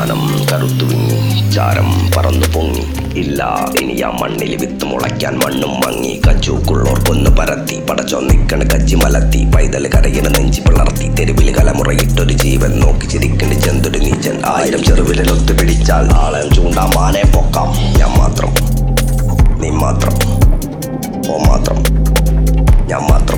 മാനം കറുത്തു വിങ്ങി ചാരം പറന്നു പൊങ്ങി ഇല്ല ഇനി ആ മണ്ണിൽ വിത്ത് മുളയ്ക്കാൻ മണ്ണും മങ്ങി കച്ചൂക്കുള്ളോർ കൊന്നു പരത്തി പടച്ചോ നിക്കണ് കച്ചി മലത്തി പൈതൽ കരയിന് നെഞ്ചി പിളർത്തി തെരുവിൽ കലമുറയിട്ടൊരു ജീവൻ നോക്കി ചിരിക്കണ്ട് ചെന്തൊരു നീച്ചൻ ആയിരം ചെറുവിരലൊത്തു പിടിച്ചാൽ ആളെ ചൂണ്ടാ മാനെ പൊക്കാം ഞാൻ മാത്രം നീ മാത്രം ഓ മാത്രം ഞാൻ മാത്രം